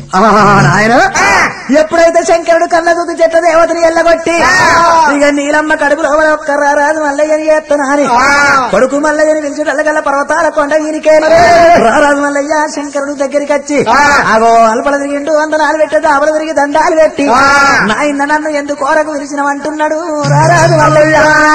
నాయన ఎప్పుడైతే శంకరుడు కన్న దూకి చెట్ల దేవతని ఎల్లగొట్టి ఇక నీలమ్మ కడుపులో ఒక్క రారాజు మల్లయ్యని చేస్తున్నాని కొడుకు మల్లయ్యని పిలిచేటల్లగల్ల పర్వతాల కొండ ఈనికే రారాజు మల్లయ్య శంకరుడు దగ్గరికి వచ్చి అగో అల్పల తిరిగిండు వందనాలు పెట్టి దాబలు తిరిగి దండాలు పెట్టి నాయన నన్ను ఎందుకు కోరకు పిలిచినవంటున్నాడు రారాజు మల్లయ్య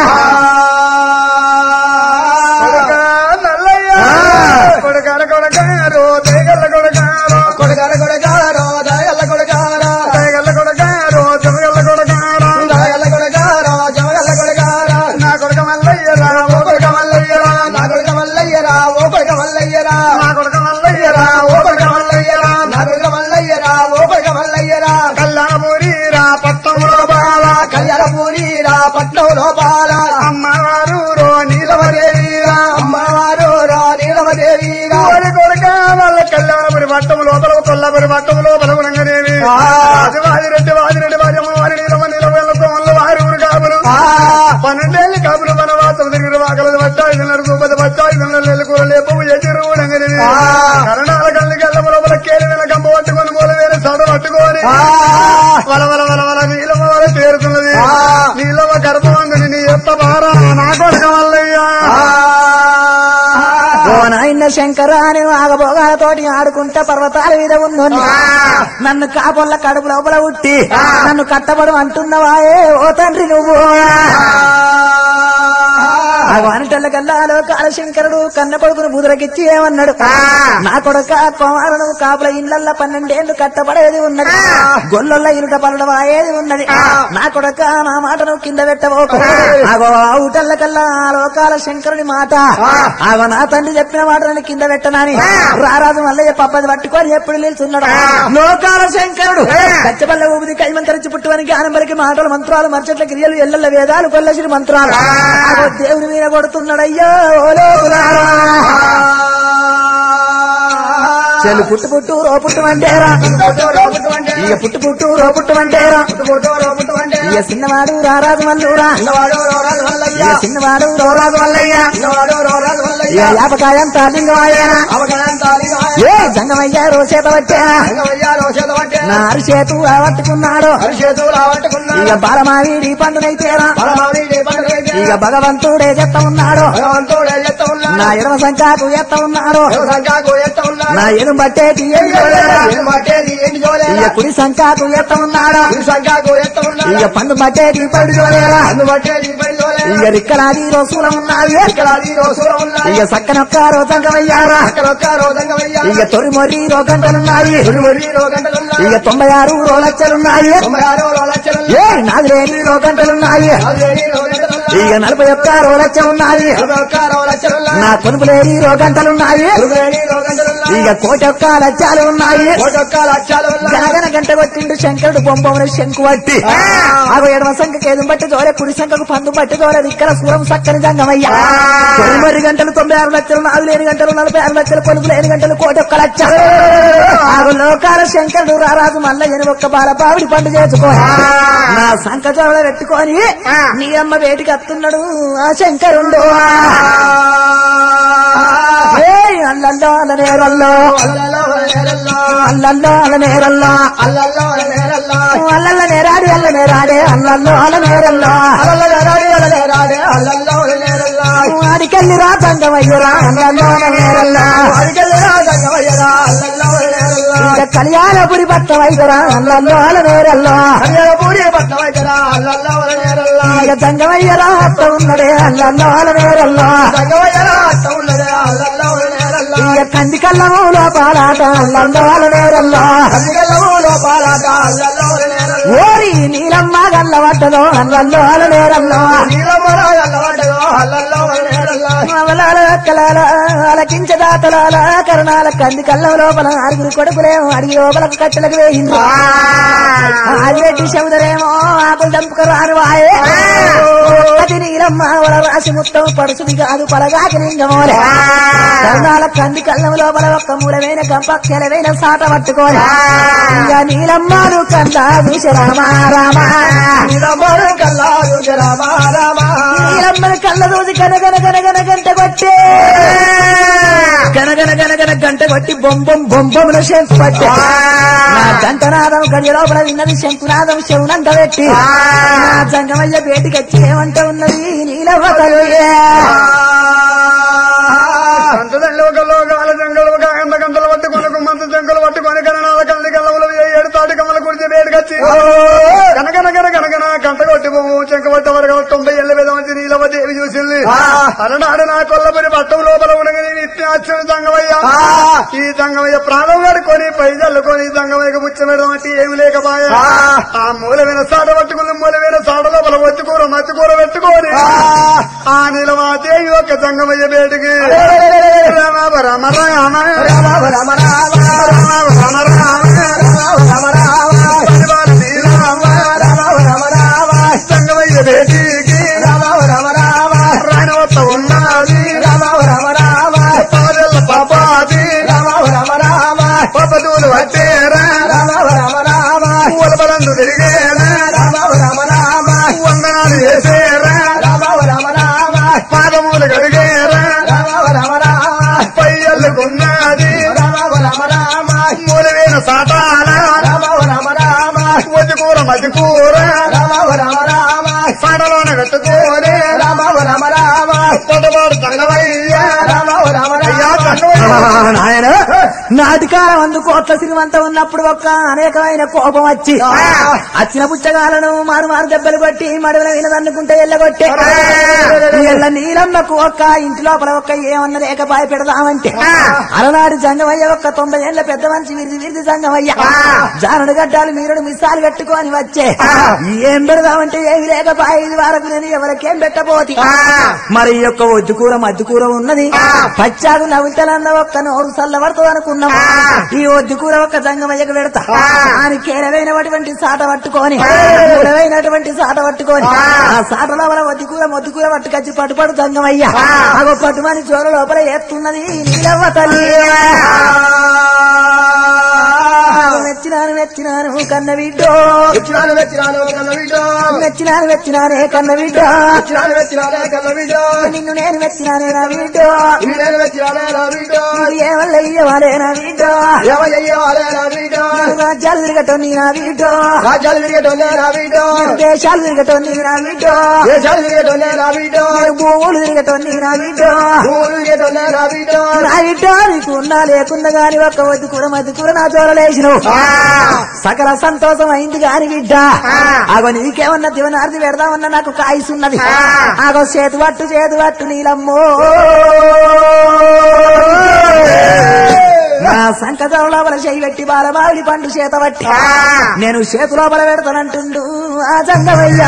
కొడుకా నల్లయ్య కొడుకార కొడుకారో తేగల్ల కొడుకారో కొడుకార కొడుకారో దయగల్ల కొడుకారో తేగల్ల కొడుకారో చెమగల్ల కొడుకారో దయగల్ల కొడుకారో జమగల్ల కొడుకారో నా కొడుక మల్లయ్యరా ఓ కొడుక మల్లయ్యరా నా కొడుక మల్లయ్యరా ఓ కొడుక మల్లయ్యరా నా కొడుక మల్లయ్యరా ఓ కొడుక మల్లయ్యరా నా కొడుక మల్లయ్యరా ఓ కొడుక మల్లయ్యరా కళ్యాణపూరిరా పట్టములో బాల కళ్యాణపూరిరా పట్నం లోపాల అమ్మవారు రో నీలవరేరా అమ్మవారు రా నీలమదేవిగా ఓరి కొడుక వాళ్ళ కళ్యాణపురి పట్టము లోపల కొల్లపురి పట్టము లోపల గుణంగనేవి వాదిరెడ్డి వాదిరెడ్డి వాజమ్మ వారి నీలమ నీలవేళ్ళ సోమల్ల వారి ఊరు కాపులు పన్నెండేళ్ళు కాపులు వనవాసం తిరిగి వాకలది పట్టాయిదున్నర సూపది పట్టాయిదున్నర కూర లేపవు ఎదురు ఊడంగనేవి కరణాల కళ్ళు కళ్ళ లోపల కేలి నెల గంప పట్టుకొని మూల వేరే సడ పట్టుకొని వల వల వల వల నీలమ వల తేరుతున్నది నీలమ గర్భవంతుని నీ ఎత్త బారా నా కొడుక వల్లయ్యా ఓ నాయన శంకర అని ఆగభోగాలతోటి ఆడుకుంటా పర్వతాల మీద ఉన్నోని నన్ను కాపొల్ల కడుపు లోపల ఉట్టి నన్ను కట్టబడు అంటున్నవాయే ఓ తండ్రి నువ్వు ఆ వానిటల్లకల్లా లోకాల శంకరుడు కన్న కొడుకును బుదరకిచ్చి ఏమన్నాడు నా కొడుక కోమాలను కాపుల ఇళ్లల్ల పన్నెండేళ్లు కట్టబడేది ఉన్నది గొల్లొల్ల ఇరుట పల్లడం అయ్యేది ఉన్నది నా కొడుక నా మాటను కింద పెట్టబోకు ఆగో ఊటల్ల కల్లా ఆ లోకాల శంకరుని మాట ఆగో నా తండ్రి చెప్పిన మాటలను కింద పెట్టనని రారాజు మల్లయ్య పప్పది పట్టుకొని ఎప్పుడు నిల్చున్నాడు లోకాల శంకరుడు కచ్చబల్ల ఊపిది కైమంతరించి పుట్టువని జ్ఞానంబరికి మాటలు మంత్రాలు మర్చట్ల క్రియలు ఎల్లెల్ల వేదాలు కొల్లసిరి మంత్రాలు ఆగో దేవుని మీద కొడుతున్నాడయ్యో ఓ లోకులారా. చెల్లు పుట్టు పుట్టు రో పుట్టు అంటేరా ఇక పుట్టు పుట్టు రో పుట్టు అంటేరా ఇక చిన్నవాడు రారాజు మల్లూరా ఇక చిన్నవాడు రోరాజు మల్లయ్య ఇక యాపకాయం తాలింగమాయేనా ఏ జంగమయ్య రో చేత వచ్చేనా నా అరిచేతు పట్టుకున్నాడు ఇక బాలమావిడి పండునైతేరా ఇక భగవంతుడే చెత్త ఉన్నాడు నా ఎడమ సంఖ్యకు ఎత్త ఉన్నాడు నా ఎదురు బట్టేటి ఇక కుడి సంఖ్యకు ఎత్త ఉన్నాడు ఇక పండు బట్టేటి పడి చూడలేరా ఇక రిక్కలాది రోజులం ఉన్నది ఇక సక్కనొక్క రోజంగమయ్యారా ఇక తొలి మొర్రి రోగంటలున్నాయి ఇక తొంభై ఆరు రోలచ్చలున్నాయి ఏ నాది లేని రోగంటలున్నాయి ఇక నలభై ఒక్క రోలచ్చ ఉన్నాయి నా కొనుపు లేని రోగంటలున్నాయి ఇక కోటి ఒక్క లచ్చాలు ఉన్నాయి గనగన గంట కొట్టిండు శంకరుడు బొమ్మని శంకు పట్టి ఆగో ఎడమ సంఖకి ఏదు బట్టి దోరే కుడి సంఖకు పందు బట్టి దోరే ఇక్కడ సూరం సక్కని జంగమయ్యా తొమ్మిది గంటలు తొంభై ఆరు లక్షలు నాలుగు లేని గంటలు నలభై ఆరు లక్షలు కొనుపు లేని గంటలు కోటి ఒక్క లక్ష ఆగో లోకాల శంకరుడు రారాజు మల్లయ్యని ఒక్క బాలపావిడి పండు చేసుకో నా సంఖ చోళ పెట్టుకొని నీ అమ్మ వేటికి అత్తున్నాడు ఆ శంకరుండు ఏయ్ అల్లల్లో అల్ల నేరల్లో అల్లల్లో అల్ల నేరల్లో అల్లల్ల నేరాడి అల్ల నేరాడే అల్లల్లో అల్ల నేరల్లో ఆడికెళ్ళి రా తంగమయ్యరా అల్లల్లో అల్ల నేరల్లో ఇక కళ్యాణపురి పట్ట వైద్యరా అల్లల్లో అల్ల నేరల్లో ఇక తంగమయ్యరా అత్త ఉన్నడే అల్లల్లో అల్ల నేరల్లో ఇక కంది కళ్ళము లోపాలాట అల్లల్లో అల్ల నేరల్లో ఓరి నీలమ్మ గల్ల పట్టదో అల్లల్లో అల్ల నేరల్లో అవలాల కలాల అలకించదాతలాల కరణాల కంది కళ్ళ లోపల ఆరుగురు కొడుకులేమో అడిగి లోపలకు కట్టెలకు వేయింది ఆదిరెడ్డి శవుదరేమో ఆకులు దంపుకు రాను వాయే అది నీలమ్మ వల రాసి మొత్తం పడుసుది కాదు పలగాకి లింగమోలే కరణాల కంది కళ్ళం లోపల ఒక్క మూలమైన కంపక్కెలవైన సాట పట్టుకోలే ఇక నీలమ్మను కందా చూసి రామా రామా నీలమ్మని కళ్ళ కళ్ళ రోజు గనగన గనగన గంట కొట్టే గనగన గనగన గంట కొట్టి బొంబం బొంబముల శంకు పట్టే నా గంటనాదం గడి లోపల విన్నది శంకునాదం శవునంత పెట్టి నా జంగమయ్య బేటికి వచ్చి ఏమంట ఉన్నది నీలవ్వ తల్లి సంతదండ్రి ఒక లోకాల జంగలు ఒక గంట గంటలు పట్టుకొని గుమ్మంత జంగలు పట్టుకొని గణనాల కల్లి కళ్ళములు ఏడు తాటి కమ్మల కుడిచి వేడికొచ్చి కనకన కన కనకన గంట కొట్టి బొమ్మ చెంక పట్ట వరకు తొంభై ఏళ్ళ మీద వచ్చి నీలవ దేవి చూసింది అలనాడు నా కొల్లబడి పట్టం లోపల ఉండగా ఇచ్చిన జంగమయ్య ఈ జంగమయ్య ప్రాణం కడుకొని పై చల్లుకొని జంగమయ్యకు పుచ్చమేడం అంటే ఏమి లేకపోయా ఆ మూలమైన సాట పట్టుకుంది మూలమైన సాట లోపల ఒత్తుకూర మత్తుకూర పెట్టుకొని ఆ నీలవా దేవి యొక్క జంగమయ్య బేటికి రామ రామ రామ రామ రామ రామ రామ రామ రామ రామ పరివార శ్రీరామ రామ రామ రామ జంగమయ్య బేటికి రామ రామ రామ రాణవత్త ఉన్నది రామ రామ రామ పాదెల్ల పాపాది రామ రామ రామ పపదూలు వచ్చేరా రామ రామ రామ ఉలబలందు తిరిగేరా రామ రామ రామ వందనాలు చేసేరా రామ రామ రామ పాదములు కడిగేరా రామ రామ రామ పయ్యల్లుకున్నది రామ రామ రామ మూలవేన సాతాల రామ రామ రామ వద్దు కూర మధ్య కూర రామ రామ రామ సాటలోన కట్టుకోరే రామ రామ రామ తొడవాడు తంగవయ్య రామ రామ అయ్యా రామ తంగవయ్య నాయన నాటికాలం అందు కోట్ల శ్రీమంతం ఉన్నప్పుడు ఒక్క అనేకమైన కోపం వచ్చి వచ్చిన పుచ్చగాలను మారు మారు దెబ్బలు కొట్టి మడుగుల వినదన్నుకుంటే ఎల్లగొట్టే ఎల్ల నీలమ్మకు ఒక్క ఇంటి లోపల ఒక్క ఏమన్న లేకపాయ పెడదామంటే అలనాడు జంగమయ్య ఒక్క తొంభై ఏళ్ల పెద్ద మనిషి విరిది విరిది జంగమయ్య జానుడు గడ్డాలు మీరుడు మిస్సాలు కట్టుకొని వచ్చే ఏం పెడదామంటే ఏమి లేకపాయ ఇది వరకు నేను ఎవరికేం పెట్టబోతి మరి ఈ యొక్క ఒడ్డు కూర మద్దు కూర ఉన్నది పచ్చాకు నవ్వుతలన్న ఒక్క నోరు చల్లబడుతుంది అనుకున్నాం ఈ ఒడ్డు కూర ఒక్క జంగమయ్యకు పెడతా అని కేరవైనటువంటి సాట పట్టుకొని కూరవైనటువంటి సాట పట్టుకొని ఆ సాట లోపల ఒడ్డు కూర మొద్దు కూర పట్టుకొచ్చి పట్టుపడు జంగమయ్య అగో పట్టుమని చోర లోపల ఎత్తున్నది నీలవ్వ తల్లి మెచ్చినాను మెచ్చినాను కన్న బిడ్డో వచ్చినాను వచ్చినాను కన్న బిడ్డ మెచ్చినాను మెచ్చినానే కన్న బిడ్డో వచ్చినాను వచ్చినానే కన్న బిడ్డ నిన్ను నేను మెచ్చినానే నా బిడ్డో నేను వచ్చినానే నా బిడ్డ ఏమల్ల ఇయ్యవాలే నా బిడ్డో ఏమయ్యేవాలే నా బిడ్డ రాజ్యాలు తిరగటం నీ నా బిడ్డో రాజ్యాలు తిరిగేటోనే నా బిడ్డ దేశాలు తిరగటం నీ నా బిడ్డో దేశాలు తిరిగేటోనే నా బిడ్డ భూములు తిరగటం నీ నా బిడ్డో ఊరు తిరిగేటోనే నా బిడ్డ నా బిడ్డ నీకు ఉన్నా లేకున్నా గాని ఒక్క వద్దు కూర మధ్య కూర నా చోరలేసినావు సకల సంతోషం అయింది గాని బిడ్డ ఆగో నీకేమన్నా దివనార్ది పెడదామన్నా నాకు కాయిసున్నది ఆగో చేతు పట్టు చేతు పట్టు నీలమ్మో నా సంకటం లోపల చేయి పెట్టి బాలబావిడి పండు చేత పట్టి నేను చేతు లోపల పెడతానంటుండు ఆ జంగమయ్యా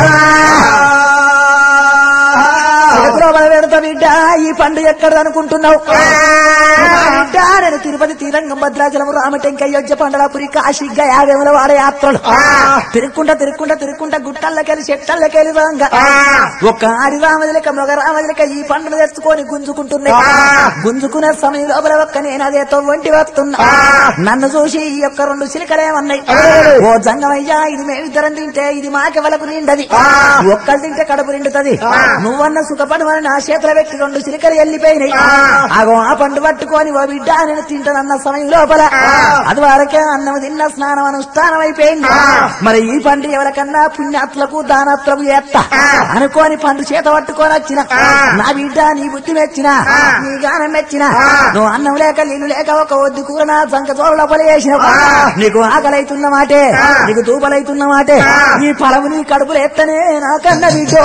చేతు లోపల పెడతా బిడ్డ ఈ పండు ఎక్కడ అనుకుంటున్నావు నా బిడ్డ నేను తిరుపతి తీరంగం భద్రాచలం రామటెంకయ్యోజ్య పండలాపురి కాశీ గయావేముల వాడ యాత్రలు తిరుక్కుంటా తిరుక్కుంటా తిరుక్కుంటా గుట్టల్లకెళ్ళి చెట్టల్లకెళ్ళి రాంగా ఒక ఆడి రామదిలక మగ రామదిలక ఈ పండును తెచ్చుకొని గుంజుకుంటున్నాయి గుంజుకునే సమయం లోపల ఒక్క నేను అదే తొవ్వంటి వస్తున్నా నన్ను చూసి ఈ యొక్క రెండు చిలకలేమన్నాయి ఓ జంగమయ్యా ఇది మేమిద్దరం తింటే ఇది మాకెవలకు నిండది ఒక్కరు తింటే కడుపు నిండుతుంది నువ్వన్న సుఖపడమని నా చేతుల పెట్టి రెండు చిలకలు వెళ్ళిపోయినాయి అగో ఆ పండు పట్టుకొని ఓ బిడ్డ నేను తింటానన్న సమయం లోపల అది వరకే అన్నం తిన్న స్నానం అనుష్ఠానం అయిపోయింది మరి ఈ పండు ఎవరికన్నా పుణ్యాత్లకు దానాత్లకు చేస్తా అనుకోని పండు చేత పట్టుకొని వచ్చిన నా బిడ్డ నీ బుద్ధి మెచ్చిన నీ గానం మెచ్చిన నువ్వు అన్నం లేక నీళ్ళు లేక ఒక వద్దు కూర నా జంక చోర లోపల వేసిన నీకు ఆకలైతున్న మాటే నీకు దూపలైతున్న మాటే ఈ ఫలము నీ కడుపులు ఎత్తనే నాకన్న బిడ్డో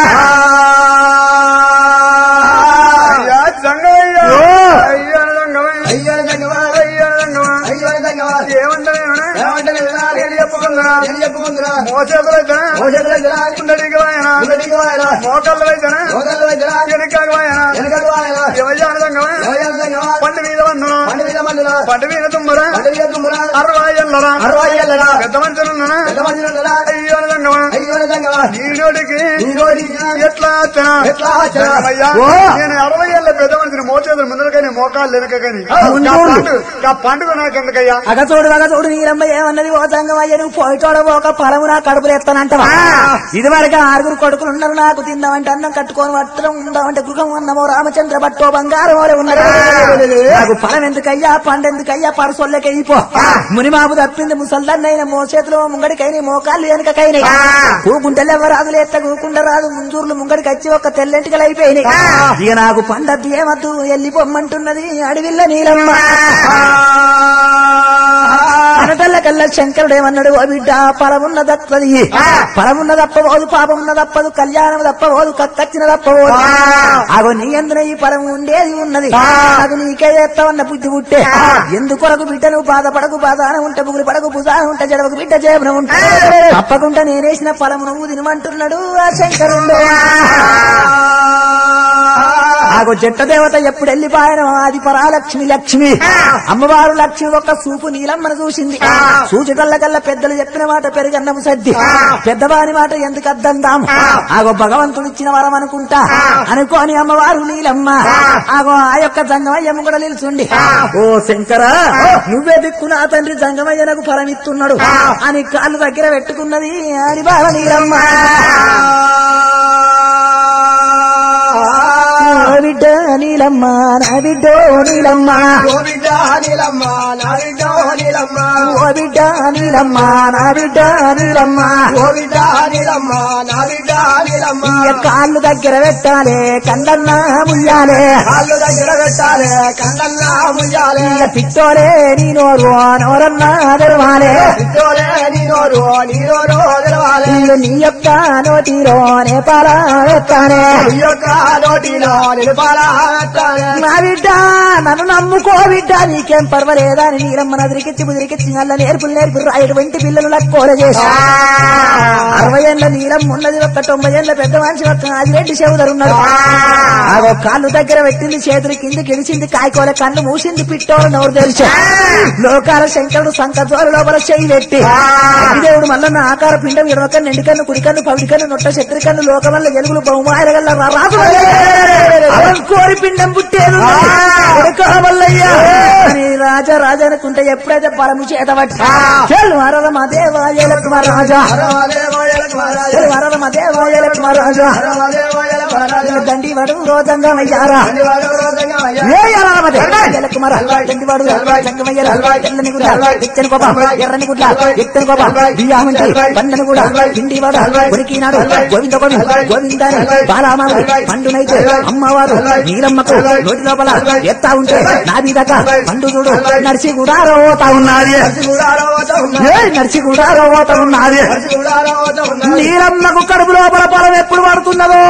అయ్యా జంగమయ్య ఓ. అయ్యా జంగమయ్య అయ్యో జంగమా, అయ్యా జంగమా అయ్యో జంగమా, ఏమంటానేమన్నా ఏమంటానే వినాలి? ఏం చెప్పుకుందా ఏం చెప్పుకుందురా? మోసేతులైతే ఓ చేతులు ఎదురా, ఉండడికి వాయనా ముందటికి వాయనా, మోకళ్ళు అయితేనే మోకాళ్ళు ఎదురా, వెనకాకి వాయనా వెనకకు వాయనా, ఎవజాన జంగమా ఎవరు జంగమా, పండు మీద వందను పండు మీద మందురా, పండు మీద తుమ్మరా పండు మీద తుమ్మురా, అరవై ఎల్లరా అరవై ఏళ్ళరా, పెద్ద మనుషులున్నానా పెద్ద మనుషులు ఉన్నారా? అయ్యో జంగమా అయ్యో నీడోడికి నీడోడికి ఎట్లా వచ్చనా? ఎట్లా వచ్చనా? సంగమయ్య, ఓ. నేను అరవై ఏళ్ళ పెద్ద మనిషిని మోచేతులు ముందర కానీ మోకాలు వెనక కానీ ముందు ఆ ఉండు. పండు- ఆ పండుగ నాకెందుకయ్యా అగచోడు అగచోడు నీలమ్మ ఏమన్నది ఓ సంగమయ్య నువ్వు పోయిటోడ ఒక ఫలము నా కడుపులు ఎత్తానంటవా ఇది వరకు ఆరుగురు కొడుకులు ఉన్నారు నాకు తిందామంటే అన్నం కట్టుకొని వస్త్రం ఉందామంటే గృహం అన్నమో రామచంద్ర భట్టో బంగారం ఓలే ఉన్నారు నాకు ఫలం ఎందుకయ్యా పండు ఎందుకయ్యా పరసొల్లకైపో మునిమాపు తప్పింది ముసల్దాన్నైన మో చేతిలో ముంగడికైనా మోకాళ్ళు వెనకకైనా కూకుంటలే రాదు లేత కూకుంట రాదు ముంజూర్లు ముంగడికి వచ్చి ఒక తెల్లెంటికలు అయిపోయినాయి ఇక నాకు పండద్దు ఏమద్దు వెళ్ళిపోమ్మంటున్నది అడవిల్ల నీలమ్మ అనటల్ల కల్లా శంకరుడు ఏమన్నాడు ఓ బిడ్డ ఫలమున్న దప్పది ఫలమున్న తప్పబోదు పాపమున్న తప్పదు కళ్యాణం తప్పబోదు కక్కచ్చిన తప్పబోదు అగో నీ ఎందున ఈ ఫలం ఉండేది ఉన్నది నాకు నీకే చేస్తావన్న బుద్ధి పుట్టే ఎందుకొరకు బిడ్డ నువ్వు బాధపడకు బాధాన ఉంటే బుగులు పడకు భుజాన ఉంటే జడవకు బిడ్డ జేబున ఉంటే తప్పకుండా నేనేసిన ఫలము నువ్వు తినమంటున్నాడు ఆ శంకరుడు ఆగో జట్ట దేవత ఎప్పుడు వెళ్ళిపోయాను అది పరాలక్ష్మి లక్ష్మి అమ్మవారు లక్ష్మి ఒక సూపు నీలమ్మను చూసింది సూచికల్ల కల్లా పెద్దలు చెప్పిన మాట పెరుగన్నము సద్ది పెద్దవాని మాట ఎందుకు అద్దందాం ఆగో భగవంతుడు ఇచ్చిన వరం అనుకుంటా అనుకోని అమ్మవారు నీలమ్మ ఆగో ఆ యొక్క జంగమయ్యమ్మ కూడా నిల్చుండి ఓ శంకర నువ్వే దిక్కు నా తండ్రి జంగమయ్యనకు ఫలం ఇస్తున్నాడు అని కాళ్ళు దగ్గర పెట్టుకున్నది అని బాల నీలమ్మ నా బిడ్డ నీలమ్మ నా బిడ్డో నీలమ్మ ఓ బిడ్డ నీలమ్మ నా బిడ్డ నీలమ్మ ఈ కాళ్ళు దగ్గర పెట్టాలే కండన్నా ముయ్యాలే ఇక పిట్టోలే నీ నోరు నోరన్నా తెరవాలే ఇక నీ యొక్క నోటిలో నేపాల ఎత్తానే నా బిడ్డ నన్ను నమ్ముకో బిడ్డ నీకేం పర్వాలేదా అని నీలమ్మ నదిరికిచ్చి ముదిరికిచ్చి అల్ల నేర్పులు నేర్పు రాయటువంటి పిల్లలు లక్కోల చేసి అరవై ఏళ్ళ నీలం ఉన్నది ఒక్క తొంభై ఏళ్ళ పెద్ద మనిషి ఒక్క ఆదిరెడ్డి చెవుదరు ఉన్నాడు ఆగో కాళ్ళు దగ్గర పెట్టింది చేతులు కింది గెలిచింది కాయకోల కన్ను మూసింది పిట్టోలు నోరు తెలిసి లోకాల శంకరుడు సంక జోరు లోపల చేయి పెట్టి దేవుడు మల్లన్న ఆకార పిండం ఇడవకన్ను ఎండికన్ను కుడికన్ను పవిడికన్ను నొట్ట శత్రికన్ను లోకమల్ల ఎలుగులు బహుమాయరగల్ల రాజు కోరి పిండం పుట్టేది మల్లయ్యా అని రాజా రాజా అనుకుంటే ఎప్పుడైతే బలము చేత పట్టి చెల్లు వరద మా దేవాయ లక్ష్మ రాజా చెల్లు వరద మా దేవాయ లక్ష్మ రాజా దండి వడు రోజంగా అయ్యారా ఏ ఎర్రని గుడ్ల తెల్లని గుడ్ల ఎత్తని కోప ఎర్రని గుడ్ల ఎత్తని కోప బియ్యామంటి పండని కూడా పిండి వాడ ఉరికినాడు గోవింద గోవింద గోవిందని బాలామాడు పండునైతే అమ్మవారు నీలమ్మకు నోటి లోపల ఎత్తా ఉంటే నాది దాకా పండు చూడు నడిచి కూడా రోతా ఉన్నది ఏ నడిచి కూడా రోతా ఉన్నది నీలమ్మకు కడుపు లోపల పొలం ఎప్పుడు పడుతున్నదో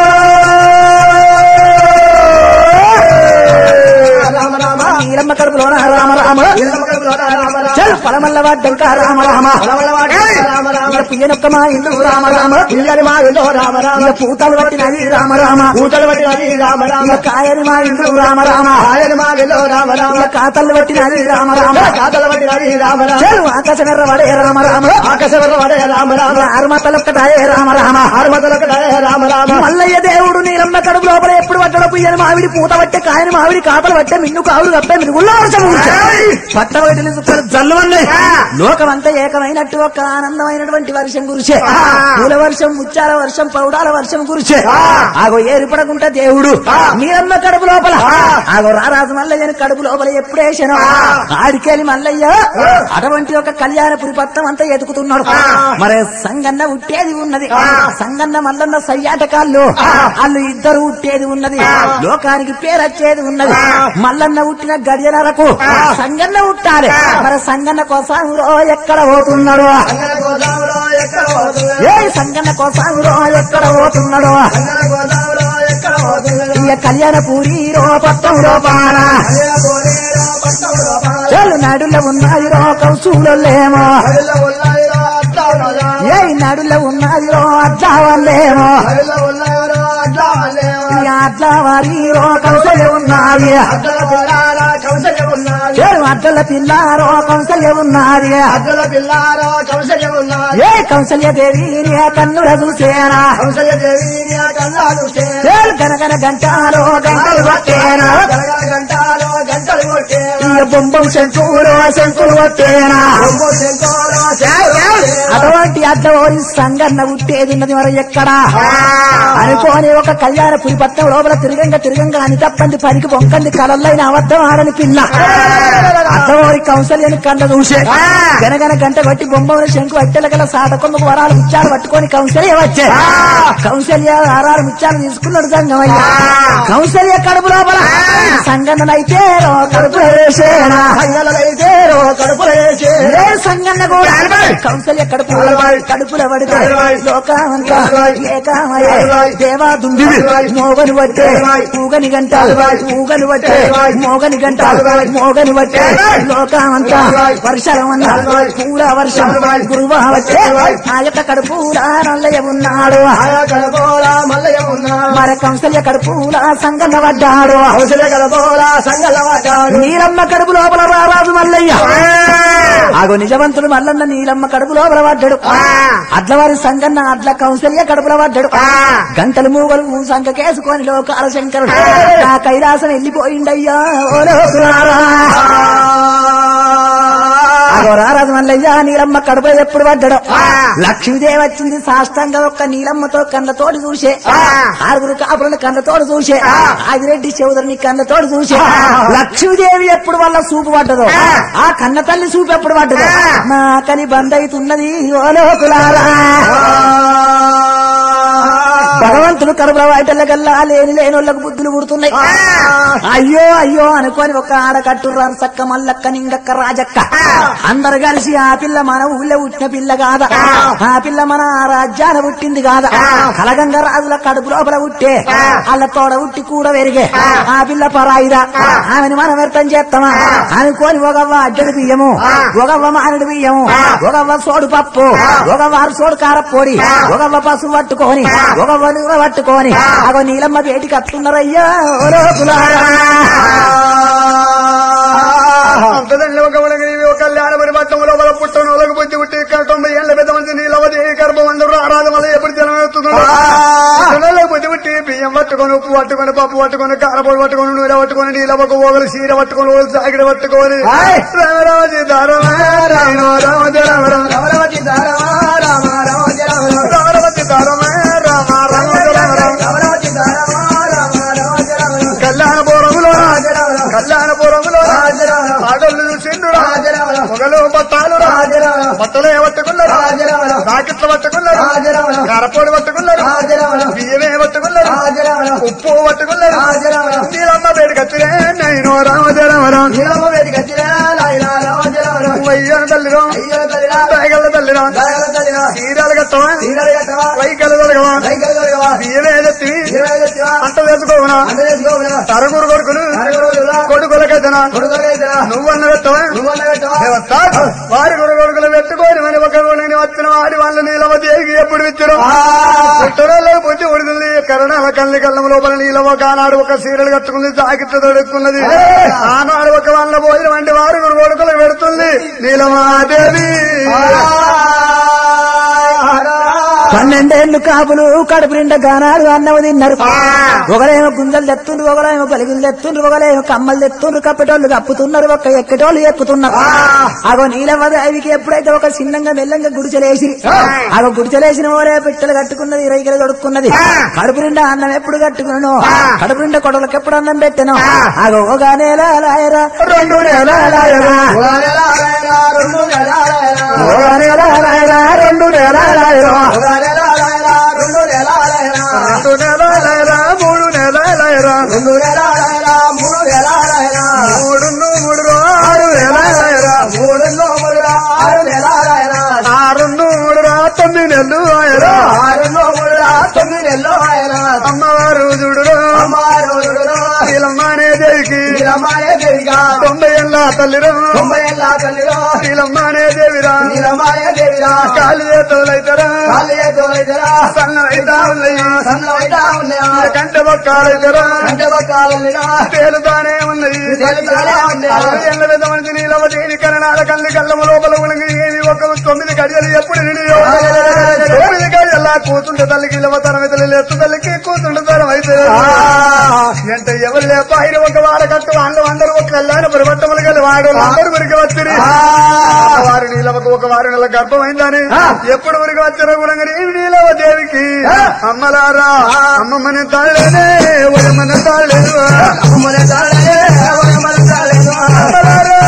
నీలమ్మ కడుపులోన రామ రామ చల్ ఫలమల్ల వాడ్డంక రామ రామ ఇక పియ్యనొక్క మా ఇల్లు రామ రామ పిల్లని మా ఇల్లు రామ రామ ఇక పూతలు పట్టినది రామ రామ పూతలు పట్టినది రామ రామ ఇక కాయని మా ఇల్లు రామ రామ కాయని మా ఇల్లు రామ రామ ఇక కాతలు పట్టినది రామ రామ కాతలు పట్టినది రామ రామ చల్ ఆకాశమెర్ర వడే రామ రామ ఆకాశమెర్ర వడే రామ రామ ఆరుమతలొక్కటాయే రామ రామ ఆరుమతలొక్కటాయే రామ రామ మల్లయ్య దేవుడు నీలమ్మ కడుపు లోపల ఎప్పుడు పట్టడం పుయ్యని మావిడి పూత పట్టే కాయని మావిడి కాపలు పట్టే మిన్ను కావులు కప్పే మిరుగుల్లో వర్షం పట్టవటిని సుక్కలు జల్లువన్నాయి లోకమంతా ఏకమైనట్టు ఒక ఆనందమైనటువంటి వర్షం కురిసే పూల వర్షం ముచ్చాల వర్షం పౌడాల వర్షం కురిసే ఆగో ఏర్పడకుంటా దేవుడు నీలమ్మ కడుపు లోపల ఆగో రారాజు మల్లయ్యని కడుపు లోపల ఎప్పుడేసాను ఆడికెళ్ళి మల్లయ్య అటువంటి ఒక కళ్యాణపురి పత్రం అంతా ఎదుకుతున్నాడు మరి సంగన్న ఉట్టేది ఉన్నది సంగన్న మల్లన్న సయ్యాటకాళ్ళు వాళ్ళు ఇద్దరు ఉట్టేది ఉన్నది లోకానికి పేరు వచ్చేది ఉన్నది మల్లన్న ఉట్టిన గడియనరకు సంగన్న ఉట్టాలి మరి సంగన్న కోసం ఎక్కడ పోతున్నాడు ఏ సంగన్న కోసం ఎక్కడ పోతున్నాడు ఇక కళ్యాణ పూరి రో పత్రం రూపాన చలు నడుల ఉన్నది రో కౌసూలేమో ఏ నడుల ఉన్నది రో అద్దావల్లేమో అట్లా వారి కౌశల్య ఉన్నది అద్దల పిల్లార కౌశల్యం ఉన్నది ఏ అట్ల పిల్లారో కౌశల్య ఉన్నది అద్దల పిల్లార కౌశల్యం ఉన్నది ఏ కౌశల్య దేవి కన్నుల చూసేనా కౌశల్య దేవి కన్నాలు ఏలు గనగన గంటాలో గంటలు పట్టేనా గంటలో గంటలు కొట్టే ఇక బొంబం శంకులు శంకులు పట్టేనా అటువంటి అడ్డవోరి సంగన్న ఉట్టేది ఉన్నది మరి ఎక్కడా అనుకోని ఒక కళ్యాణ పురిపట్నం లోపల తిరగంగా తిరగంగా అని తప్పంది పనికి బొంకంది కలల్లైన అబద్ధం ఆడని పిల్ల అడ్డవోరి కౌశల్యని కళ్ళ చూసే గనగన గంట కొట్టి బొమ్మని శంకు అట్టెల గల సాట కొమ్మకు వరాలు ముత్యాలు పట్టుకొని కౌశల్య వచ్చే కౌశల్య ఆరాలు ముత్యాలు తీసుకున్నాడు సంగమయ్య కౌశల్య కడుపు లోపల సంగన్ననైతే రో కడుపు వేసేనా సంగలైతే కడుపులో వేసి ఏ సంగన్న కూడా కౌశల్య కడుపు కడుపుల పడితే లోకామంతా ఏకామయ దేవా దుంది మోగని పట్టే పూగని గంటాలు పూగని పట్టే మోగని గంటాలు మోగని పట్టే లోకామంతా వర్షాలమన్నా పూల వర్షం గురువా వచ్చే ఆ యొక్క కడుపులా నల్లయ్య ఉన్నాడు ఆయా కడపోలా మల్లయ్య ఉన్నా మరి కౌశల్య కడుపులా సంగన్న పడ్డాడు కౌశల్య కడపోలా సంగల వాటాడు నీలమ్మ కడుపు లోపల రారాజు మల్లయ్య ఆగో నిజవంతుడు మల్లన్న నీలమ్మ కడుపు లోపల పడ్డాడు అడ్లవారి సంగన్న అడ్ల కౌశల్య కడుపుల పడ్డాడు గంటలు మూగలు సంఖకేసుకొని లోకాల శంకరుడు నా కైలాసం వెళ్ళిపోయిండయ్యా ఓ లోకులారా. ఆగో రారాజు మల్లయ్య నీలమ్మ కడుపులో ఎప్పుడు పడ్డాడు లక్ష్మీదేవి వచ్చింది సాష్టంగా ఒక్క నీలమ్మతో కళ్ళతోటి చూసే ఆరుగురు కాపులను కళ్ళతోటి చూసే ఆదిరెడ్డి చౌదరిని కళ్ళతోటి చూసే లక్ష్మీదేవి ఎప్పుడు వల్ల చూపు పడ్డదో ఆ కన్న తల్లి చూపు ఎప్పుడు పడ్డదో నా కని బంద్ అవుతున్నది ఓ లోకులారా భగవంతుడు కడుపుల వాటల్లకల్లా లేని లేని వాళ్ళకు బుద్ధులు పుడుతున్నాయి అయ్యో అయ్యో అనుకోని ఒక ఆడ కట్టుర్రారు సక్క మల్లక్క నింగక్క రాజక్క అందరు కలిసి ఆ పిల్ల మన ఊళ్ళో పుట్టిన పిల్ల కాదా ఆ పిల్ల మన రాజ్యాన పుట్టింది కాదా కలగంగ రాజుల కడుపు లోపల పుట్టే వాళ్ళ తోడ ఉట్టి కూడా పెరిగే ఆ పిల్ల పరాయిదా ఆమెను మనం వ్యర్థం చేస్తామా అనుకోని ఒకవ్వ అడ్డడి బియ్యము ఒకవ్వ మానడి బియ్యము ఒకవ్వ సోడు పప్పు ఒకవ్వ సోడు కారపొడి ఒకవ్వ పసుపు పట్టుకొని ఒకవ్వ నూనె పట్టుకొని అగో నీలమ్మ వేటికి అత్తున్నారయ్యా ఓ లోకులారా. అంతదండి ఒక ఉడగని ఒక కళ్యాణ మరి మట్టం లోపల పుట్టను ఒలగ బుద్ధి పుట్టి ఇక్కడ తొంభై ఏళ్ళ పెద్ద మంది నీలవది గర్భం అందరూ ఆరాధ వల్ల ఎప్పుడు జనం ఎత్తుతున్నాడు బుద్ధి పుట్టి బియ్యం పట్టుకొని ఉప్పు పట్టుకొని పప్పు పట్టుకొని కారపొడి పట్టుకొని నూనె పట్టుకొని నీలవకు ఓగలు చీర పట్టుకొని ఓగలు సాగిడి పట్టుకొని రామరాజు దారమా రామ రామ రామ రామ రమణవతి దారమా రామ రామజ రామ రామ. రామవతి దారమా రామ రామ రామ రామ రమణవతి దారమా రామ రామజ రామ రామ. కళ్యాణపురములో రాజ రామ రామ. కళ్యాణపురములో రాజ రామ రామ. ఆడళ్ళు చూసిండు రాజ రామ రామ. మొగలు బట్టాలు రాజ రామ రామ. బట్టలు పట్టుకున్నారు రాజ రామ రామ. రాకెట్లు పట్టుకున్నారు రాజ రామ రామ. కారపొడి పట్టుకున్నారు రాజ రామ రామ. బియ్యమే పట్టుకున్నారు రాజ రామ రామ. ఉప్పు పట్టుకున్నారు రాజ రామ రామ. నీలమ్మ వేడి కత్తిరే నేను రామజరామరాం నీలమ్మ వేదిక వచ్చినా నాయనా రామజ రామ రామ. వయ్యన తల్లిరా అయ్యో తల్లిరా. దయగల తల్లిరా దయగల తల్లిరా. చీరాలు కట్టవా తీగలు కట్టవా. వైకల తొలగవా రైకలు తొలగవా. బియ్యమే ఎత్తి ఇరవై తెచ్చివా. అంట వేసుకోవనా అంత చేసుకోవునా. తరుగురు కొడుకులు అరగడుగులా. కొడుకుల కథనా కొడుకులు అయితేనా. నువ్వన్న పెట్టవా నువ్వన్న పెట్టవా. దేవతా, వారి గురు కొడుకులు పెట్టుకొని మన ఒక నేను వచ్చిన వారి వాళ్ళ నీలవదేవికి ఎప్పుడు ఇచ్చారు పుట్టడలో బుద్ధి ఉడుతుంది కరుణాల కళ్ళి కళ్ళం లోపల నీలవ కానాడు ఒక సీరలు కట్టుకుంది జాకెట్లు తొడుక్కున్నది ఆనాడు ఒక వాళ్ళ భోజనం అంటే వారి గురు కొడుకులు పెడుతుంది నీలమాదేవి పన్నెండేళ్లు కాపులు కడుపు నిండా గానాలు అన్నము తిన్నారు ఒకరేమో గుంజలు తెత్తుండ్రు ఒకరేమో పలుగులు తెత్తుండ్రు ఒకరేమో కమ్మలు తెత్తుండ్రు కప్పటోళ్ళు కప్పుతున్నారు ఒక ఎక్కటోళ్ళు ఎక్కుతున్నారు అగో నీలవదేవికి ఎప్పుడైతే ఒక చిన్నంగా మెల్లంగా గుడిచలేసి అగో గుడిచలేసిన ఓరే పిట్టలు కట్టుకున్నది రైకలు తొడుక్కున్నది కడుపు నిండా అన్నం ఎప్పుడు కట్టుకున్నాను కడుపు నిండా కొడలకు ఎప్పుడు అన్నం పెట్టాను అగో ఒక నేల లాయరా రెండు నేల లాయరా ఉగాడెలాలైనా రెండు నెలాలైనా. ఒక నేల లాయరా రెండు నేల లాయరా ఉగాడెలాలైనా రెండు నెలాలైనా. రెండు నెలలైరా మూడు నెలలైరా రెండు నెలాలైనా మూడు నెలాలైనా. మూడు మూడు ఆరు నెలలైరా మూడు లోములుగా ఆరు నెలాలైనా. ఆరు మూడు తొమ్మిది నెలలు ఆయరా ఆరు లోములుగా తొమ్మిది నెలలు అయినా. అమ్మవారు చూడురా అమ్మారు ఊరులో నీలమ్మనే దేవికి నీలమ్మాయే దేవిగా. తొంభై ఏళ్ళ తల్లిరా తొంభై ఏళ్ళ తల్లిలో నీలమ్మనే దేవిరా నీలమ్మాయే దేవిగా. ఉన్నాయిరా కాలు చేతులైతరా కాళ్ళు చేతులైతేరా సన్న అయితా ఉన్నాయి సన్నమైతా ఉన్నాయా కంట బొక్కాలైతరా అంటే పక్కాలనిరా తేలుతానే ఉన్నాయి తేలుతానే ఉన్నాయి. అరవై ఏళ్ళ పెద్ద మనిషి నీలవ దేని కరణాల కల్లి కళ్ళము లోపల ఉనిగి ఏమి ఒక తొమ్మిది గడియలు ఎప్పుడు నిడియో తొమ్మిది గడియల్లా కూతుంటే తల్లికి ఇలవ తరం అయితే లేస్తు తల్లికి కూతుంటే తరం అయితే ఎంత ఎవరు లేప ఆయన ఒక వార కట్టు వాళ్ళు అందరూ ఒక కళ్యాణ పరివర్తములు గల వాడు అందరూ మురికి వచ్చిరి వారు నీలవకు ఒక వారు నెల గర్భం అయిందని ఎప్పుడు మురికి వచ్చిన గుణంగా ఏమి నీలవ దేవికి అమ్మలారా అమ్మమ్మని తాళేనే మన తాళేను మన తాళే మన తాళేను అమ్మలారా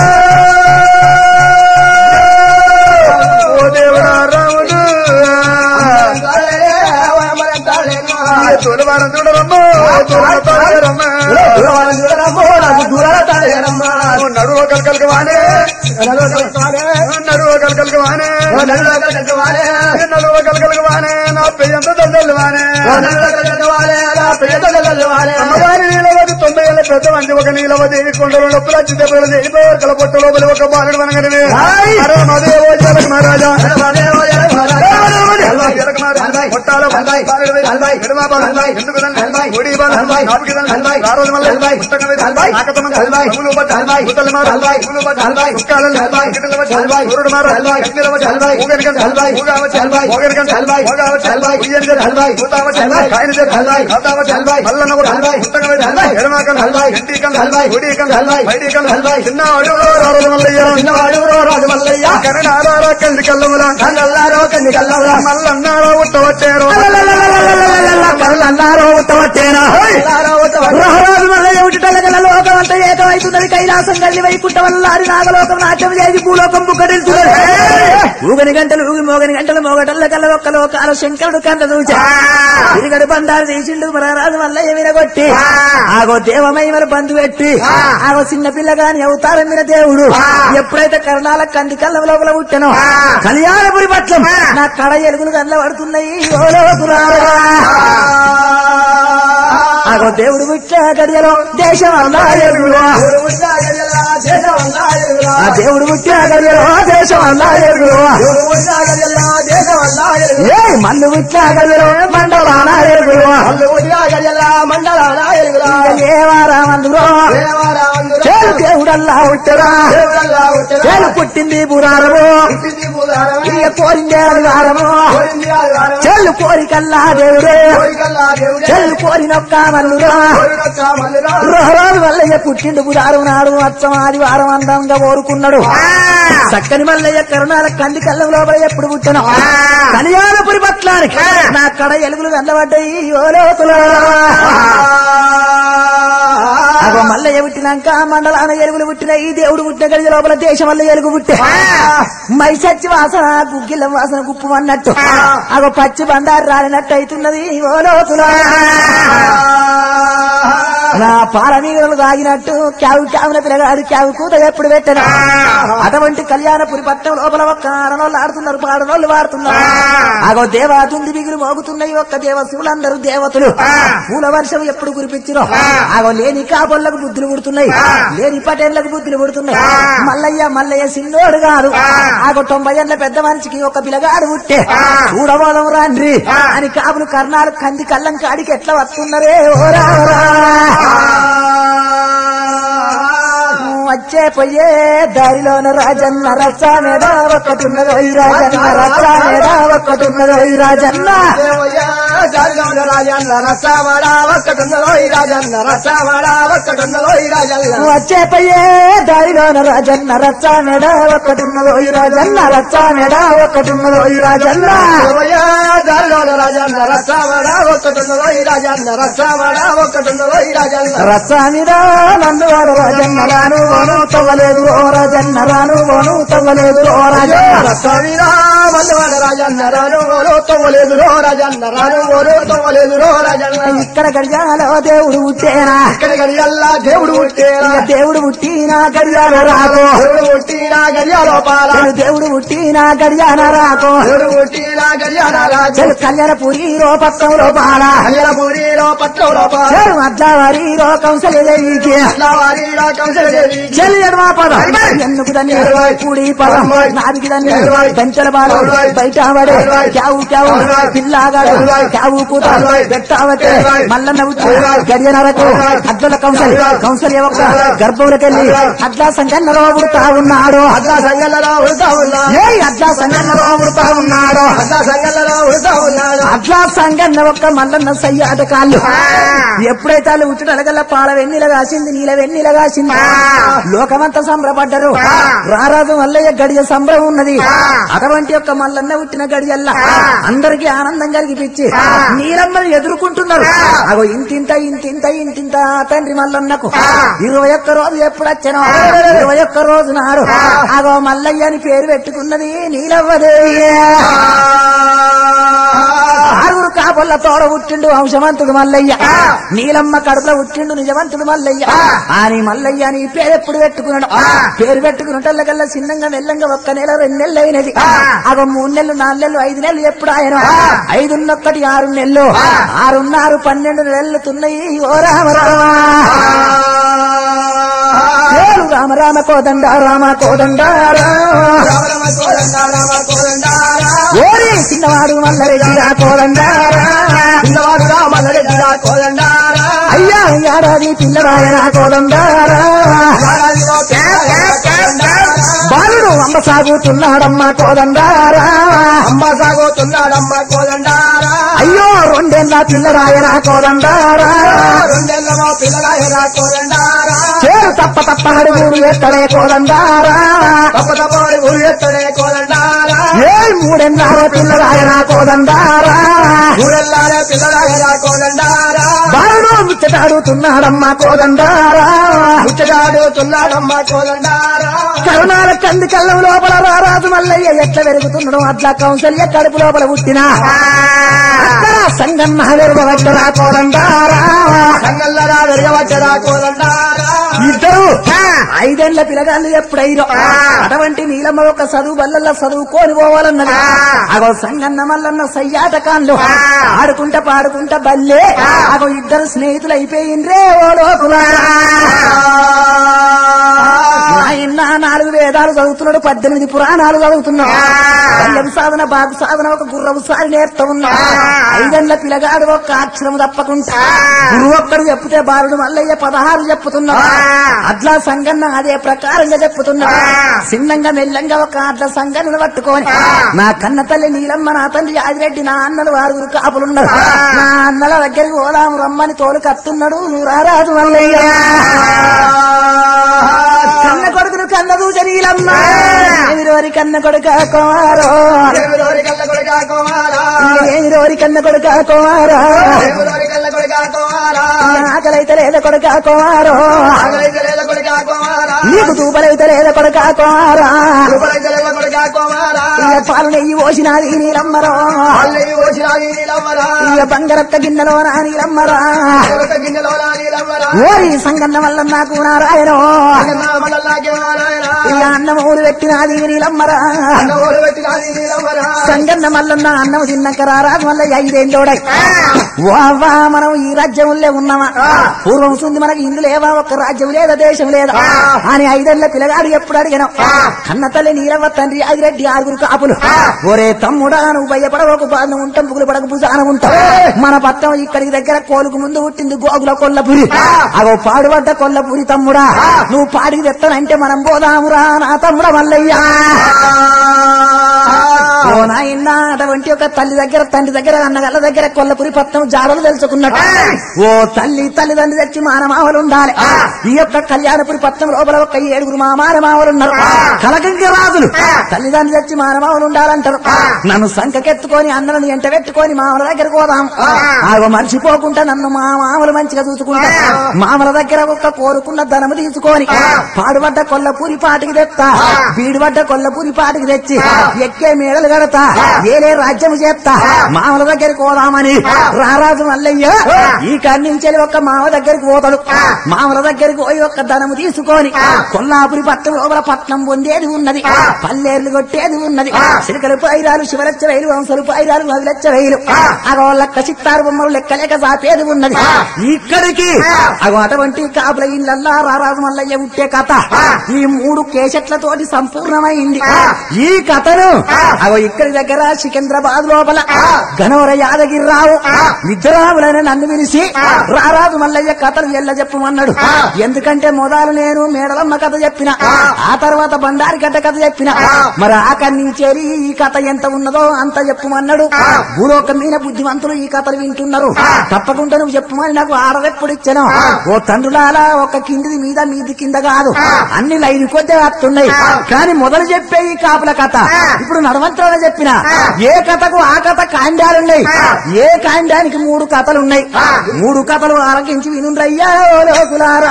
ఓ దేవుడా రాముడు తాళే మన తాళేను తొలవారం చూడరమ్మో తొలవారం తాళేరమ్మ దూరం దూరమో నాకు దూరాల తాళేనమ్మా నడువ కలకలకి వానే నడువ కలకలకి వానే నల్ల కట్టవాలే నడువ కలకలకి వానే నా పెయ్యంత దద్దలు వానే నల్ల కట్టవాలే నా పేద కట్టవాలే అమ్మగారి నీలవది తొంభై ఏళ్ళ పెద్ద మంది ఒక నీలవది కొండలు నొప్పులు వచ్చి దెబ్బలు దేనితో కల పొట్ట లోపలి ఒక బాలుడు వనగనివే అరే మదేవో జగన్ మహారాజా కొట్టాల బాలుడివై, ఎడమ బాలు, ఎందుకు దాన్ని, ఒడి బాలు, నాపుకి దాన్ని, రారోజు మల్ల, పుస్తకమే దాన్ని, నాకతమ్మ, పూలు బట్ట, పూతల మార, పూలు బట్ట, కుక్కాలలు, గిట్టల బట్ట, ఊరుడు మార, కన్నెల బట్ట, ఊగనికంట, ఊగావచ్చ, ఊగనికంట, ఊగావచ్చ, ఉయ్యనిజర, ఊతావచ్చ, కాయనిజర, కాతావచ్చ, మల్లన్నవర, పుస్తకమే దాన్ని, ఎడమకంట, ఎంటికంట, ఒడికంట, బయటికంట, చిన్నవాడు రారోజు మల్లయ్య, చిన్నవాడు రాజు మల్లయ్య కరణారా కంది కల్లముల కన్నల్లారో కన్ని కల్లవరా మల్లన్నారా ఉట్టవచ్చారు కళ్ళన్నారో ఉత్తవచ్చేనా కల్లారో ఉత్తవ- గ్రహరాజు మల్లయ్య ఉట్టుటల లోకం అంతా ఏకమైతున్నది కైలాసం కలిగి వైకుంఠ వల్లారి నాగలోకం నాట్యం చేసి భూలోకం బుక్కటిల్తున్నది ఊగని గంటలు ఊగి మోగని గంటలు మోగటల్ల కల్ల ఒక్క లోకాల శంకరుడు కంట చూచా తిరిగడు బండారు తీసిండు మహారాజు మల్లయ్య వినగొట్టి ఆగో దేవమహిమల బంధు పెట్టి ఆగో చిన్న పిల్లగాని అవతారం మీద దేవుడు ఎప్పుడైతే కర్ణాల కంది కళ్ళ లోపల పుట్టెనో కళ్యాణపురి పట్లం నా కడ ఎలుగులు కళ్ళ పడుతున్నాయి ఓ లోకులారా. ఆగో దేవుడు పుట్టిన గడియలో దేశం అల్లా ఎరుగులో ఊరు ఉన్నా గడియలా దేశం అంతా ఎరుగురా. ఆ దేవుడు పుట్టిన గడియలో దేశం అల్లా ఎరుగులో ఊరు ఉన్నా గడియలా దేశం అంతా ఎరుగురా. ఏ మన్ను పుట్టిన గడియలో మండలాన ఎరుగులో అల్లు ఉన్నా గడియలా మండలాన ఎరుగురా. ఏ వారామందులో దేవారా అందులో చేలు దేవుడల్లా పుట్టరా దేవుడల్లా ఉట్టెరా. చేలు పుట్టింది పురారము పుట్టింది పూలారమే. ఇక కోరిందే అధికారము కోరింది ఆదివారమే. చెల్లు కోరికల్లా దేవుడే కోరికల్లా దేవుడే. చెల్లు కోరినొక్క మల్లురా కోరినొక్క మల్లురా. రోజు మల్లయ్య పుట్టిండు బుధారం నాడు అచ్చం ఆదివారం అందంగా కోరుకున్నాడు చక్కని మల్లయ్య కరుణాల కంది కళ్ళం లోపల ఎప్పుడు పుట్టను కళ్యాణపురి పట్లానికి నా కడ ఎలుగులు వెళ్ళబడ్డాయి ఓ లోతుల అగో మల్లయ్య పుట్టినాక మండలాన ఎలుగులు పుట్టిన ఈ దేవుడు పుట్టిన గడియ లోపల దేశం వల్ల ఎలుగు పుట్టే మైసచ్చి వాసన గుగ్గిల వాసన గుప్పు అన్నట్టు అగో పచ్చి బండారు రాలినట్టు అవుతున్నది ఓ లోతుల నా పాలమీగలు తాగినట్టు క్యావు క్యావున పిల్లగాడు క్యావు కూత ఎప్పుడు పెట్టను అటువంటి కళ్యాణపురి పట్టణం లోపల ఒక్క ఆడనోళ్ళు ఆడుతున్నారు పాడనోళ్ళు వాడుతున్నారు అగో దేవా తుండి బిగులు మోగుతున్నాయి ఒక్క దేవశివులందరూ దేవతలు పూల వర్షం ఎప్పుడు కురిపించినో అగో లేని కాపొల్లకు బుద్ధులు పుడుతున్నాయి లేని పటేళ్లకు బుద్ధులు పుడుతున్నాయి మల్లయ్య మల్లయ్య సిన్నోడు గారు ఆగో తొంభై ఏళ్ళ పెద్ద మనిషికి ఒక పిల్లగాడు పుట్టే చూడబోదం రాండ్రి అని కాపులు కర్ణాలు కంది కళ్ళం కాడికి ఎట్లా వస్తున్నారే ఓరా ఓరా. వచ్చే పోయే దారిలోన రాజన్న రచ్చానేద ఒక్కటున్నదో ఈ రాజన్న రచ్చానేద ఒక్కటున్నదో ఈ రాజన్న దేవయ్య గాలిలోన రాజన్న రసవాడా ఒక్కటున్నదో ఈ రాజన్న రసవాడా ఒక్కటున్నదో ఈ రాజన్న వచ్చే పోయే దారిలోన రాజన్న రచ్చానేద ఒక్కటున్నదో ఈ రాజన్న రచ్చానేద ఒక్కటున్నదో ఈ రాజన్న దేవయ్య గాలిలోన రాజన్న రసవాడా ఒక్కటున్నదో ఈ రాజన్న రసవాడా ఒక్కటున్నదో ఈ రాజన్న రచ్చానిద నన్ను వాడు రాజన్న రాను ఓను తవ్వలేదు ఓ రాజన్న రాను ఓను తవ్వలేదు ఓ రాజన్న రసవీరా మల్లవాడ రాజన్న రాను ఓరో తవ్వలేదు రో రాజన్న రాను ఓరో తవ్వలేదు రో రాజన్న ఇక్కడ గడియాలో దేవుడు పుట్టేనా ఇక్కడ గడియల్లా దేవుడు పుట్టేరా ఇక దేవుడు పుట్టినా గడియాల రాకో దేవుడు పుట్టినా గడియాలో పాల దేవుడు పుట్టినా గడియాల రాకో దేవుడు పుట్టినా గడియాల రాక చెలు కళ్యాణపురి రో పత్రం లోపాల కళ్యాణపూరిలో పట్నం లోపల చెలు అద్దావారి రో కంసలేదేవికి వారిలో కంసలదేవి చెల్లి ఎడమా పదం ఎందుకు దాన్ని కూడి పదం నాదికి దాన్ని పెంచల బాలు బయట ఆవడే క్యావు క్యావు పిల్లాగాడు క్యావు కూత పెట్టావతే మల్లన్న ఉచ్చు గడియనరకు అద్దుల కంసలి కంసలి ఒక్క గర్భంలోకెళ్ళి అద్లా సంగన్నలో ఉడతా ఉన్నాడు అట్లా సంగల్లో ఉడతా ఉన్నాడు ఏ అద్లా సంగన్నలో ఉడతా ఉన్నాడు అట్లా సంగల్లో ఉడతా ఉన్నాడు అట్లా సంగన్న ఒక్క మల్లన్న సయ్యాట కాళ్ళు ఎప్పుడైతే వాళ్ళు ఉచ్చటలగల్ల పాల వెన్నీల కాసింది నీల వెన్నీల కాసింది లోకమంతా సంబరపడ్డరు రారాజు మల్లయ్య గడియ సంబరం ఉన్నది అటువంటి యొక్క మల్లన్న పుట్టిన గడియల్లా అందరికి ఆనందం కలిగిపించి నీలమ్మని ఎదుర్కొంటున్నారు అగో ఇంతింత ఇంతింత ఇంతింత తండ్రి మల్లన్నకు ఇరవై ఒక్క రోజు ఎప్పుడు వచ్చానో ఇరవై ఒక్క రోజు నాడు అగో మల్లయ్య అని పేరు పెట్టుకున్నది నీలవ్వదేవి ఆరుగురు కాపల్ల తోడ పుట్టిండు వంశవంతుడు మల్లయ్య నీలమ్మ కడుపులో పుట్టిండు నిజవంతుడు మల్లయ్య అని మల్లయ్య అని పేరు ఎప్పుడు పెట్టుకున్నాడు పేరు పెట్టుకున్నట్టల్లా చిన్నంగా మెల్లంగా ఒక్క నెల రెండు నెలలు అయినది అగో మూడు నెలలు నాలుగు నెలలు ఐదు నెలలు ఎప్పుడు ఆయన ఐదున్నొక్కటి ఆరు నెలలు ఆరున్నారు పన్నెండు నెలలు తున్నాయి ఓ రామ రామ ఏడు రామ రామ కోదండ రామ కోదండ రామ కోదండ రామ కోదండ ఓరి చిన్నవాడు మల్లరెడ్డి రా కోదండ పిల్లవాడు రామలరెడ్డి రా కోదండ అయ్యా ఏడాది పిల్లరాయన కోదండ బాలుడు అమ్మ సాగుతున్నాడమ్మ కోదండ అమ్మ సాగుతున్నాడమ్మ కోదండ అయ్యో రెండేళ్ళ పిల్లరాయన కోదండ రెండేళ్ళమో పిల్లరాయరా కోదండ చేరు తప్ప తప్ప అడుగులు ఎక్కడే కోదండ తప్ప తప్పని ఊరు ఎత్తడే కోదండ ఏ మూడెన్నారో పిల్లరాయన కోదండ ఊరెల్లారే పిల్లరాయరా కోదండ బాలుడు ముచ్చటాడుతున్నాడమ్మ కోదండ ముచ్చటాడుతున్నాడమ్మ కోదండ కరుణాల కంది కళ్ళం లోపల రారాజు మల్లయ్య ఎట్లా పెరుగుతున్నాడు అట్లా కౌన్సల్య కడుపు లోపల పుట్టిన అక్కడ సంగమ్మ వెరుగవచ్చరా కోదండారా సంగల్లరా వెరగవచ్చరా కోదండ ఇద్దరు ఐదేళ్ల పిల్లగాళ్ళు ఎప్పుడైరో అటువంటి నీలమ్మ ఒక చదువు బల్లల్లో చదువుకోని పోవాలన్నది అగో సంగన్న మల్లన్న సయ్యాట కాన్లు ఆడుకుంటా పాడుకుంటా బల్లే అగో ఇద్దరు స్నేహితులు అయిపోయిండ్రే ఓ లోకులా ఆయన నాలుగు వేదాలు చదువుతున్నాడు పద్దెనిమిది పురాణాలు చదువుతున్నాడు పల్లెం సాధన బాగు సాధన ఒక గుర్రపు సారి నేర్తా ఉన్నాడు ఐదేళ్ల పిల్లగాడు ఒక అక్షరం తప్పకుండా గురువు ఒక్కడు చెప్తే బాలుడు మల్లయ్య పదహారు చెప్పుతున్నాడు అట్లా సంగన్న అదే ప్రకారంగా చెప్పుతున్నాడు చిన్నంగా మెల్లంగా ఒక అట్ల సంగన్నను పట్టుకొని నా కన్న తల్లి నీలమ్మ నా తండ్రి ఆదిరెడ్డి నా అన్నలు ఆరుగురు కాపులున్నారు నా అన్నల దగ్గరికి పోదాము రమ్మని తోలు కత్తున్నాడు నువ్వు రారాజు మల్లయ్య కన్న కొడుకును కన్న దూజనీలమ్మ ఏమిరోరి కన్న కొడుక కుమారో దేవుడోరి కళ్ళ కొడుకా కుమారా ఏమిరోరి కన్న కొడుక కుమారో దేవుడోరి కళ్ళ కొడుకా కుమారా ఆకలైతే లేద కొడుక కుమారో ఆగలైతే లేల కొడుకా కుమారా నీకు తూపలైతే లేద కొడుక కుమారా రూపలైతే లేల కొడుకా కుమారా ఇక పాలు నెయ్యి పోసినాది నీలమ్మరో అల్లవి ఓసిరాగి నీలమ్మరా ఇక బంగారత్త గిన్నెలో నా నీలమ్మరా దేవత గిన్నెలోనా నీలమ్మరా ఓరి సంగన్న వల్ల నాకు నారాయణో మల్లల్లాగే నారాయణ ఇక అన్నం ఊరు పెట్టినాది నీలమ్మరా అన్న ఓడి పెట్టినాది నీలమ్మరా సంగన్న మల్లన్న అన్నం తిన్నాక రారాజు వల్ల ఐదేండోడై వావా మనం ఈ రాజ్యంలో ఉన్నామా పూర్వం సుంది మనకి ఇందు లేవా ఒక రాజ్యం లేదా దేశం లేదా అని ఐదేళ్ల పిల్లగాడు ఎప్పుడు అడిగాను కన్న తల్లి నీలవ్వ తండ్రి ఆదిరెడ్డి ఆరుగురు కాపులు ఒరే తమ్ముడా నువ్వు భయపడవకు బాధ ఉంటాం పుగులు పడక భుజాన ఉంటాం మన పట్టం ఇక్కడికి దగ్గర కోలుకు ముందు పుట్టింది గోగుల కొల్లపురి అగో పాడుపడ్డ కొల్లపురి తమ్ముడా నువ్వు పాడికి తెత్తనంటే మనం పోదామురా నా తమ్ముడ మల్లయ్యా ఓ నాయనా అటువంటి ఒక తల్లి దగ్గర తండ్రి దగ్గర అన్నగల్ల దగ్గర కొల్లపురి పట్నం జాడలు తెలుసుకున్నట్టు ఓ తల్లి తల్లిదండ్రి తెచ్చి మానమావలు ఉండాలి ఈ యొక్క కళ్యాణపురి పట్నం లోపల ఒక ఏడుగురు మా మానమావలు ఉన్నారు కలకంకి రాజులు తల్లిదండ్రి తెచ్చి మానమావలు ఉండాలంటారు నన్ను సంకకెత్తుకొని అన్నలను ఎంట పెట్టుకొని మామల దగ్గర పోదాం ఆగో మర్చిపోకుండా నన్ను మా మామలు మంచిగా చూసుకుంటా మామల దగ్గర ఒక్క కోరుకున్న ధనము తీసుకొని పాడుబడ్డ కొల్లపూరి పాటికి తెస్తా బీడుబడ్డ కొల్లపూరి పాటికి తెచ్చి ఎక్కే మేడలు కడతా ఏలే రాజ్యం చేస్తా మామల దగ్గరికి పోదామని రారాజు మల్లయ్య ఈ కన్నించెలి ఒక్క మామ దగ్గరికి పోతాడు మామల దగ్గరికి పోయి ఒక్క ధనము తీసుకొని కొల్లాపురి పట్టణం లోపల పట్నం పొందేది ఉన్నది పల్లేర్లు కొట్టేది ఉన్నది సిరికలు పైరాలు శివలచ్చ వేలు వంశలు పైరాలు వదిలచ్చ వేలు అగోళ్ళక్క చిత్తారు బొమ్మలు లెక్కలేక సాపేది ఉన్నది ఇక్కడికి అగో అటువంటి కాపుల ఇళ్ళల్లా రారాజు మల్లయ్య ఉట్టే కథ ఈ మూడు కేసెట్లతోటి సంపూర్ణమైంది ఈ కథను అగో ఇక్కడి దగ్గర సికింద్రాబాద్ లోపల గణవర యాదగిరిరావు నిద్రావులైన నన్ను పిలిచి రారాజు మల్లయ్య కథలు ఎల్ల చెప్పమన్నాడు ఎందుకంటే మొదలు నేను మేడలమ్మ కథ చెప్పిన ఆ తర్వాత బండారి గడ్డ కథ చెప్పిన మరి ఆ కన్నీచేరి ఈ కథ ఎంత ఉన్నదో అంత చెప్పమన్నాడు భూలోకం మీద బుద్ధిమంతులు ఈ కథలు వింటున్నారు తప్పకుండా నువ్వు చెప్పమని నాకు ఆడరెప్పుడు ఇచ్చాను ఓ తండ్రులాలా ఒక కిందిది మీద మీది కింద కాదు అన్ని లైన్ కొద్ది వస్తున్నాయి కానీ మొదలు చెప్పే ఈ కాపుల కథ ఇప్పుడు నడవంతరాలు చెప్పిన ఏ కథకు ఆ కథ కాండాలున్నాయి ఏ కాండానికి మూడు కథలు ఉన్నాయి మూడు కథలు ఆలకించి వినుండ్రయ్యా ఓ లోకులారా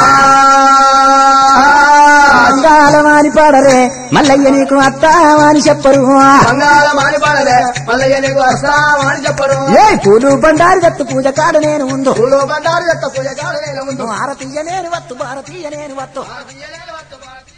అంగాలమాని పాడరే మల్లయ్య నీకు అత్తామని చెప్పరు బంగాళ మాని పడలే మల్లయ్య నీకు వస్తామని చెప్పరు ఏ పూలు బండారి దత్తు పూజ కాడ నేను ఉందో పూలు బండారు చెత్త పూజ కాడ నేను ముందు భారతీయ నేను వత్తు భారతీయ నేను వత్తు తీయలేని వత్తు భారతీయ